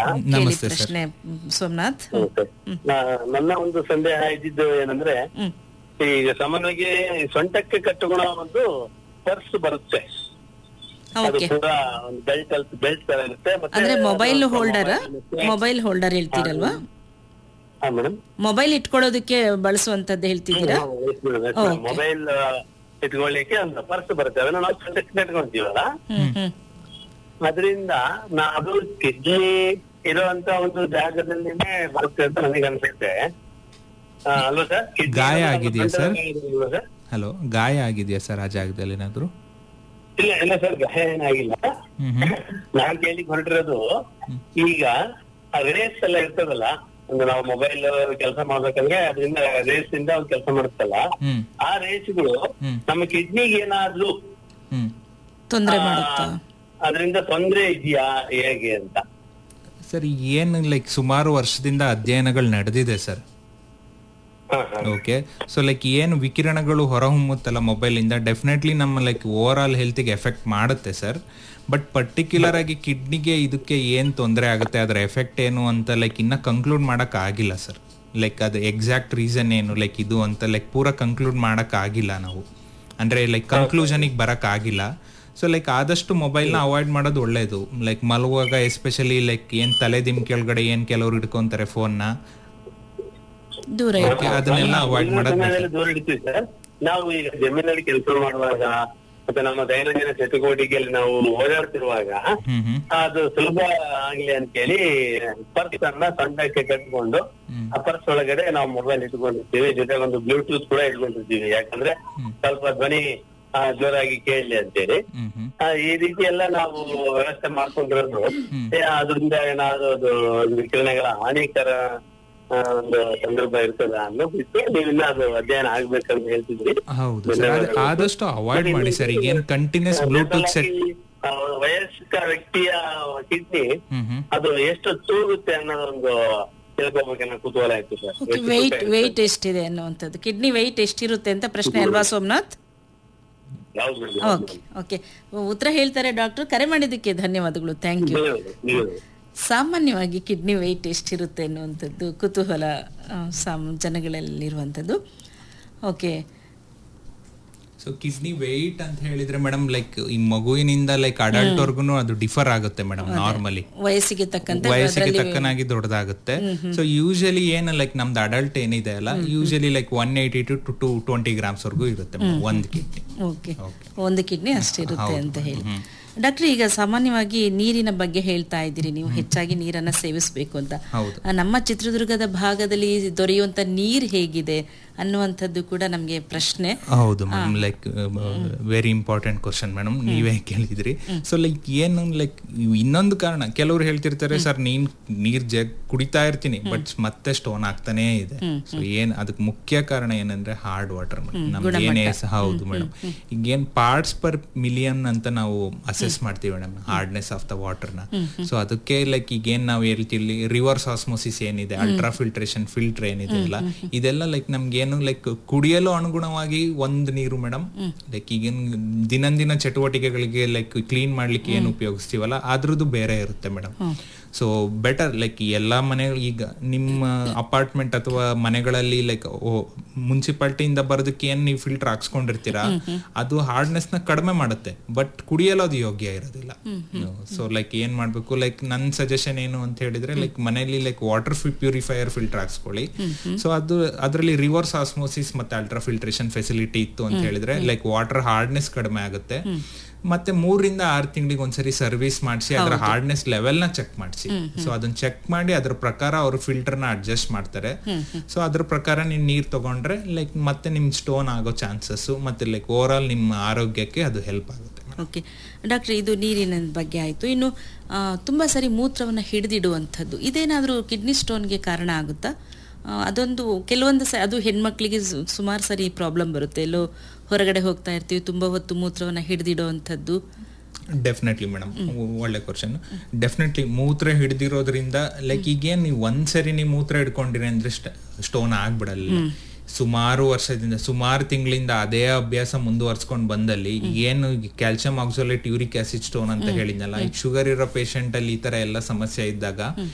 ಕೇಳಿ ನಮಸ್ತೆ ಸರ್ ಪ್ರಶ್ನೆ ಮ್, ಸೋಮನಾಥ್ ಹ್ಮ್, ಸರ್. ನಾ- ನನ್ನ ಒಂದು ಸಂದೇಹ ಇದ್ದಿದ್ದು ಏನಂದ್ರೆ ಹ್ಮ್ ಈಗ ಸಾಮಾನ್ಯವಾಗಿ ಸೊಂಟಕ್ಕೆ ಕಟ್ಟುಗುಣ ಒಂದು ಪರ್ಸ್ ಬರುತ್ತೆ ಅದು ಓಕೆ ಕೂಡ ಒಂದು ಬೆಲ್ಟ್ ಅಲ್ಲಿ ಬೆಲ್ಟ್ ತರ ಇರುತ್ತೆ ಮತ್ತೆ ಅಂದ್ರೆ ಮೊಬೈಲ್ ಅದು ಹೋಲ್ಡರ್ mobile ಮೊಬೈಲ್ ಹೋಲ್ಡರ್ ಹೇಳ್ತೀರಲ್ವಾ ಹಾ ಮೇಡಮ್ ಮೊಬೈಲ್ ಇಟ್ಕೊಳ್ಳೋದಕ್ಕೆ ಬಳಸುವಂತದ್ದು ಹೇಳ್ತಿದ್ದೀರಾ ಮೊಬೈಲ್ ಇಟ್ಕೊಳ್ಳಿಕ್ಕೆ ಒಂದು ಪರ್ಸ್ ಬರುತ್ತೆ ಅದನ್ನ ನಾವು ಸೊಂಟಕ್ಕೆ ಕಟ್ಕೊಂತೀವಲ್ಲ ಹ್ಮ್ ಹ್ಮ್ ಅದರಿಂದ ನಾ ಅದು ಕಿಡ್ನಿ ಇರುವಂತ ಒಂದು ಜಾಗದಲ್ಲಿನೇ ಬರುತ್ತೆ ಅಂತ ನನಗೆ ಅನ್ಸುತ್ತೆ ಆ, ಅಲ್ವಾ ಸರ್ Kidney ಗಾಯ ಇರುವಂತ ಆಗಿದೆಯಾ ಸರ್? ಸೊಂಟದಲ್ಲಿ ಸರ್ ಹಲೋ ಗಾಯ ಆಗಿದೆಯಾ ಸರ್ ಆ ಜಾಗದಲ್ಲಿ ಏನಾದ್ರು ಇಲ್ಲ ಇಲ್ಲ ಸರ್ ಗಾಯ ಏನಾಗಿಲ್ಲ ಹ್ಮ್ ಹ್ಮ್ ನಾನ್ ಕೇಳಿ ಹೊರಟಿರೋದು ಈಗ ರೇಸ್ ಎಲ್ಲ ಇರ್ತದಲ್ಲ ಒಂದು ನಾವು ಮೊಬೈಲ್ ಕೆಲಸ ಮಾಡ್ಬೇಕಂದ್ರೆ ಅದರಿಂದ ರೇಸ್ ಇಂದ ಒಂದು ಕೆಲಸ ಮಾಡುತ್ತಲ್ಲ ಹ್ಮ್ ಆ ರೇಸ್ಗಳು ಹ್ಮ್. ನಮ್ಮ ಕಿಡ್ನಿಗೆ ಏನಾದ್ರೂ ಹ್ಮ್ ತೊಂದರೆ ಮಾಡುತ್ತಾ ಅದರಿಂದ ತೊಂದ್ರೆ ಇದೆಯಾ ಹೇಗೆ ಅಂತ ಸರ್ ಏನು ಲೈಕ್ ಸುಮಾರು ವರ್ಷದಿಂದ ಅಧ್ಯಯನಗಳು ನಡೆದಿದೆ ಸರ್ ಹಾ, ಹಾ. ಓಕೆ ಸೊ ಲೈಕ್ ಏನು ವಿಕಿರಣಗಳು ಹೊರಹೊಮ್ಮುತ್ತಲ್ಲ ಮೊಬೈಲಿಂದ ಡೆಫಿನೆಟ್ಲಿ ನಮ್ಮ ಲೈಕ್ ಓವರ್ ಆಲ್ ಹೆಲ್ತಿಗೆ ಎಫೆಕ್ಟ್ ಮಾಡುತ್ತೆ ಸರ್ ಬಟ್ ಪರ್ಟಿಕ್ಯುಲರ್ ಆಗಿ ಕಿಡ್ನಿಗೆ ಇದಕ್ಕೆ ಏನು ತೊಂದರೆ ಆಗುತ್ತೆ ಅದರ ಎಫೆಕ್ಟ್ ಏನು ಅಂತ ಲೈಕ್ ಇನ್ನ ಕಂಕ್ಲೂಡ್ ಮಾಡಕ್ ಆಗಿಲ್ಲ ಸರ್ ಲೈಕ್ ಅದು ಎಕ್ಸಾಕ್ಟ್ ರೀಸನ್ ಏನು ಲೈಕ್ ಇದು ಅಂತ ಲೈಕ್ ಪೂರ ಕಂಕ್ಲೂಡ್ ಮಾಡಕ್ ಆಗಿಲ್ಲ ನಾವು ಅಂದ್ರೆ ಲೈಕ್ ಕನ್ಕ್ಲೂಷನಿಗೆ ಬರಕ್ ಆಗಿಲ್ಲ ಸೊ ಲೈಕ್ ಆದಷ್ಟು ಮೊಬೈಲ್ನ ಅವಾಯ್ಡ್ ಮಾಡೋದು ಒಳ್ಳೇದು ಲೈಕ್ ಮಲಗುವಾಗ ಎಸ್ಪೆಷಲಿ ಲೈಕ್ ಏನ್ ತಲೆ ದಿಮ್ ಕೆಳಗಡೆ ಏನ್ ಕೆಲವ್ರು ಹಿಡ್ಕೊಂತಾರೆ ಫೋನ್ನ ದೂರ ಇಡಿ. ಓಕೆ ಅದನ್ನೆಲ್ಲ ಅವಾಯ್ಡ್ ಇನ್ನು ಮಾಡೋದು ಸಮಯದಲ್ಲಿ ದೂರ ಇಡ್ತೀವಿ ಸರ್ ನಾವು ಈಗ ಜಮೀನಲ್ಲಿ ಕೆಲಸ ಮಾಡುವಾಗ ಮತ್ತೆ ನಮ್ಮ ದೈನಂದಿನ ಚಟುವಟಿಕೆಯಲ್ಲಿ ನಾವು ಓಡಾಡ್ತಿರುವಾಗ ಹ್ಮ್ ಹ್ಮ್ ಅದು ಸುಲಭ ಆಗ್ಲಿ ಅಂತೇಳಿ ಪರ್ಸ್ ಅನ್ನ ಸೊಂಟಕ್ಕೆ ಕಟ್ಕೊಂಡು ಆ ಪರ್ಸ್ ಒಳಗಡೆ ನಾವು ಮೊಬೈಲ್ ಇಟ್ಕೊಂಡಿರ್ತೀವಿ ಜೊತೆಗೆ ಒಂದು ಬ್ಲೂಟೂತ್ ಕೂಡ ಇಟ್ಕೊಂಡಿರ್ತೀವಿ ಯಾಕಂದ್ರೆ ಸ್ವಲ್ಪ ಧ್ವನಿ ಆ, ಜೋರಾಗಿ ಕೇಳಲಿ ಅಂತೇಳಿ ಹ್ಮ್ ಹ್ಮ್ ಆ, ಈ ರೀತಿ ಎಲ್ಲ ನಾವು ವ್ಯವಸ್ಥೆ ಮಾಡ್ಕೊಂಡಿರೋದು ಏ, ಅದರಿಂದ ಏನಾದ್ರು ಅದು ವಿಕಿರಣಗಳ ಹಾನಿಕರ ಆ, ಒಂದು ಸಂದರ್ಭ ಇರ್ತದ ಅನ್ನೋ ಬಿಟ್ಟು ನೀವಿನ್ನ ಅದು ಅಧ್ಯಯನ ಆಗ್ಬೇಕಂತ ಹೇಳ್ತಿದ್ರಿ ಹೌದು ಸರ್ ಅದು ಆದಷ್ಟು ಅವಾಯ್ಡ್ ಮಾಡಿ ಸರ್ ಈಗ ಏನ್ ಕಂಟಿನ್ಯೂಸ್ ಬ್ಲೂಟೂತ್ ಸೆಟ್ ಆ, ವಯಸ್ಕ ವ್ಯಕ್ತಿಯ ಕಿಡ್ನಿ ಹ್ಮ್ ಹ್ಮ್ ಅದು ಎಷ್ಟು ತೂಗುತ್ತೆ ಅನ್ನೋದೊಂದು ತಿಳ್ಕೊಬೇಕನ್ನೋ ಕುತೂಹಲ ಆಯ್ತು ಸರ್ ಓಕೆ ವೆಯ್ಟ್ ವೆಯ್ಟ್ ಎಷ್ಟಿದೆ ಅನ್ನುವಂಥದ್ದು ಕಿಡ್ನಿ ವೆಯ್ಟ್ ಎಷ್ಟಿರುತ್ತೆ ಅಂತ ಪ್ರಶ್ನೆ ಅಲ್ವಾ ಸೋಮನಾಥ್ ಯಾವ್ದು ಬಿಡಿ? ಓಕೆ ಓಕೆ ಉತ್ತರ ಹೇಳ್ತಾರೆ ಡಾಕ್ಟರ್ ಕರೆ ಮಾಡಿದ್ದಕ್ಕೆ ಧನ್ಯವಾದಗಳು ಥ್ಯಾಂಕ್ ಯು ನೀವು ನೀವು ಸಾಮಾನ್ಯವಾಗಿ ಕಿಡ್ನಿ ವೆಯ್ಟ್ ಎಷ್ಟಿರುತ್ತೆ ಅನ್ನುವಂಥದ್ದು ಕುತೂಹಲ ಆ, ಸಾಮ್ ಜನಗಳಲ್ಲಿರುವಂಥದ್ದು ಓಕೆ ಸೊ ಕಿಡ್ನಿ ವೆಯ್ಟ್ ಅಂತ ಹೇಳಿದ್ರೆ ಮೇಡಮ್ ಲೈಕ್ ಈ ಮಗುವಿನಿಂದ ಲೈಕ್ ಅಡಲ್ಟ್ ವರ್ಗುನು ಅದು ಡಿಫರ್ ಆಗುತ್ತೆ ಮೇಡಮ್ ನಾರ್ಮಲಿ ವಯಸ್ಸಿಗೆ ತಕ್ಕಂತೆ ವಯಸ್ಸಿಗೆ ತಕ್ಕನಾಗಿ ದೊಡ್ಡದಾಗುತ್ತೆ ಸೊ ಯೂಶಲಿ ಏನು ಲೈಕ್ ನಮ್ದು ಅಡಲ್ಟ್ ಏನಿದೆ ಅಲ್ಲ usually like one eighty to to two twenty grams ವರ್ಗೂ ಇರುತ್ತೆ madam, ಒಂದ್ ಕಿಡ್ನಿ ಓಕೆ ಒಂದು ಕಿಡ್ನಿ ಅಷ್ಟಿರುತ್ತೆ ಅಂತ ಹೇಳಿ ಡಾಕ್ಟರ್ ಈಗ ಸಾಮಾನ್ಯವಾಗಿ ನೀರಿನ ಬಗ್ಗೆ ಹೇಳ್ತಾ ಇದ್ದೀರಿ ನೀವು ಹೆಚ್ಚಾಗಿ ನೀರನ್ನ ಸೇವಿಸಬೇಕು ಅಂತ ಹೌದು. ಆ, ನಮ್ಮ ಚಿತ್ರದುರ್ಗದ ಭಾಗದಲ್ಲಿ ದೊರೆಯುವಂತ ನೀರ್ ಹೇಗಿದೆ ಅನ್ನುವಂಥದ್ದು ಕೂಡ ನಮ್ಗೆ ಪ್ರಶ್ನೆ ಹೌದು madam like very important question madam ನೀವೇ ಕೇಳಿದ್ರಿ ಸೊ ಲೈಕ್ ಏನು ಲೈಕ್ ಇನ್ನೊಂದು ಕಾರಣ ಕೆಲವ್ರು ಹೇಳ್ತಿರ್ತಾರೆ ಸರ್ ನೀನ್ ನೀರ್ ಜಗ್ ಕುಡಿತಾ ಇರ್ತೀನಿ ಬಟ್ ಮತ್ತೆ ಸ್ಟೋನ್ ಆಗ್ತಾನೇ ಇದೆ ಸೊ ಏನ್ ಅದಕ್ಕೆ ಮುಖ್ಯ ಕಾರಣ ಏನಂದ್ರೆ ಹಾರ್ಡ್ ವಾಟರ್ ನಮ್ಗೆ ಏನೇ ಹೌದು ಮೇಡಮ್ ಈಗ ಏನ್ ಪಾರ್ಟ್ಸ್ ಪರ್ ಮಿಲಿಯನ್ ಅಂತ ನಾವು ಅಸೆಸ್ ಮಾಡ್ತೀವಿ ಮೇಡಮ್ ಹಾರ್ಡ್ನೆಸ್ ಆಫ್ ದ ವಾಟರ್ನ ಸೊ ಅದಕ್ಕೆ ಲೈಕ್ ಈಗ ಏನ್ ನಾವು ಹೇಳ್ತೀವಿ ರಿವರ್ಸ್ ಆಸ್ಮೋಸಿಸ್ ಏನಿದೆ ಅಲ್ಟ್ರಾ ಫಿಲ್ಟ್ರೇಷನ್ ಫಿಲ್ಟರ್ ಏನಿದೆ ಅಲ್ಲ ಇದೆಲ್ಲ ಲೈಕ್ ನಮ್ಗೆ ಏನು ಲೈಕ್ ಕುಡಿಯಲು ಅನುಗುಣವಾಗಿ ಒಂದ್ ನೀರು ಮೇಡಮ್ ಲೈಕ್ ಈಗೇನ್ ದಿನಂದಿನ ಚಟುವಟಿಕೆಗಳಿಗೆ ಲೈಕ್ ಕ್ಲೀನ್ ಮಾಡ್ಲಿಕ್ಕೆ ಏನು ಉಪಯೋಗಿಸ್ತೀವಲ್ಲ ಅದ್ರದ್ದು ಬೇರೆ ಇರುತ್ತೆ ಮೇಡಮ್ ಸೊ ಬೆಟರ್ ಲೈಕ್ ಎಲ್ಲಾ ಮನೆಗಳು ಈಗ ನಿಮ್ಮ ಅಪಾರ್ಟ್ಮೆಂಟ್ ಅಥವಾ ಮನೆಗಳಲ್ಲಿ ಲೈಕ್ ಮುನ್ಸಿಪಾಲಿಟಿಯಿಂದ ಬರೋದಕ್ಕೆ ಏನ್ ನೀವು ಫಿಲ್ಟರ್ ಹಾಕ್ಸ್ಕೊಂಡಿರ್ತೀರಾ ಅದು ಹಾರ್ಡ್ನೆಸ್ ನ ಕಡಿಮೆ ಮಾಡುತ್ತೆ ಬಟ್ ಕುಡಿಯಲು ಅದು ಯೋಗ್ಯ ಇರೋದಿಲ್ಲ ಸೊ ಲೈಕ್ ಏನ್ ಮಾಡ್ಬೇಕು ಲೈಕ್ ನನ್ ಸಜೆಷನ್ ಏನು ಅಂತ ಹೇಳಿದ್ರೆ ಲೈಕ್ ಮನೆಯಲ್ಲಿ ಲೈಕ್ ವಾಟರ್ ಪ್ಯೂರಿಫೈಯರ್ ಫಿಲ್ಟರ್ ಹಾಕ್ಸ್ಕೊಳ್ಳಿ ಸೊ ಅದು ಅದರಲ್ಲಿ ರಿವರ್ಸ್ ಆಸ್ಮೋಸಿಸ್ ಮತ್ತೆ ಅಲ್ಟ್ರಾ ಫಿಲ್ಟ್ರೇಷನ್ ಫೆಸಿಲಿಟಿ ಇತ್ತು ಅಂತ ಹೇಳಿದ್ರೆ ಲೈಕ್ ವಾಟರ್ ಹಾರ್ಡ್ನೆಸ್ ಕಡಿಮೆ ಆಗುತ್ತೆ ಮತ್ತೆ ಮೂರರಿಂದ ಆರು ತಿಂಗಳಿಗೆ ಒಂದ್ಸರಿ ಸರ್ವಿಸ್ ಮಾಡಿಸಿ ಅದರ ಹಾರ್ಡ್ನೆಸ್ ಲೆವೆಲ್ ನ ಚೆಕ್ ಮಾಡಿಸಿ ಸೊ ಅದನ್ನ ಚೆಕ್ ಮಾಡಿ ಅದ್ರ ಪ್ರಕಾರ ಅವರು ಫಿಲ್ಟರ್ ನ ಅಡ್ಜಸ್ಟ್ ಮಾಡ್ತಾರೆ ಸೊ ಅದ್ರ ಪ್ರಕಾರ ನೀವು ನೀರ್ ತಗೊಂಡ್ರೆ ಲೈಕ್ ಮತ್ತೆ ನಿಮ್ ಸ್ಟೋನ್ ಆಗೋ ಚಾನ್ಸಸ್ ಮತ್ತೆ ಲೈಕ್ ಓವರ್ ಆಲ್ ನಿಮ್ಮ ಆರೋಗ್ಯಕ್ಕೆ ಅದು ಹೆಲ್ಪ್ ಆಗುತ್ತೆ ಓಕೆ ಡಾಕ್ಟರ್ ಇದು ನೀರಿನ ಬಗ್ಗೆ ಆಯಿತು ಇನ್ನು ಆ, ತುಂಬಾ ಸರಿ ಮೂತ್ರವನ್ನು ಹಿಡಿದಿಡುವಂಥದ್ದು ಇದೇನಾದರೂ ಕಿಡ್ನಿ ಸ್ಟೋನ್ಗೆ ಕಾರಣ ಆಗುತ್ತಾ ಆ, ಅದೊಂದು ಕೆಲವೊಂದು ಸ ಅದು ಹೆಣ್ಮಕ್ಳಿಗೆ ಸು- ಸುಮಾರು ಸರಿ ಪ್ರಾಬ್ಲಮ್ ಬರುತ್ತೆ ಎಲ್ಲೋ ಹೊರಗಡೆ ಹೋಗ್ತಾ ಇರ್ತೀವಿ ತುಂಬ ಹೊತ್ತು ಮೂತ್ರವನ್ನು ಹಿಡಿದಿಡುವಂಥದ್ದು ಡೆಫಿನೆಟ್ಲಿ ಮೇಡಮ್ ಒಳ್ಳೆ ಕ್ವಶನ್ ಡೆಫಿನೆಟ್ಲಿ ಮೂತ್ರ ಹಿಡಿದಿರೋದ್ರಿಂದ ಲೈಕ್ ಈಗೇನ್ ನೀವು ಒಂದ್ಸರಿ ನೀವು ಮೂತ್ರ ಹಿಡ್ಕೊಂಡಿರಿ ಅಂದ್ರೆ ಸ್ಟೋನ್ ಆಗ್ಬಿಡಲ್ಲ ಸುಮಾರು ವರ್ಷದಿಂದ ಸುಮಾರು ತಿಂಗಳಿಂದ ಅದೇ ಅಭ್ಯಾಸ ಮುಂದುವರ್ಸ್ಕೊಂಡು ಬಂದಲ್ಲಿ ಏನು calcium oxalate uric acid stone ಅಂತ ಹೇಳಿದ್ನಲ್ಲ ಈಗ ಶುಗರ್ ಇರೋ ಪೇಷಂಟ್ ಅಲ್ಲಿ ಈ ತರ ಎಲ್ಲ ಸಮಸ್ಯೆ ಇದ್ದಾಗ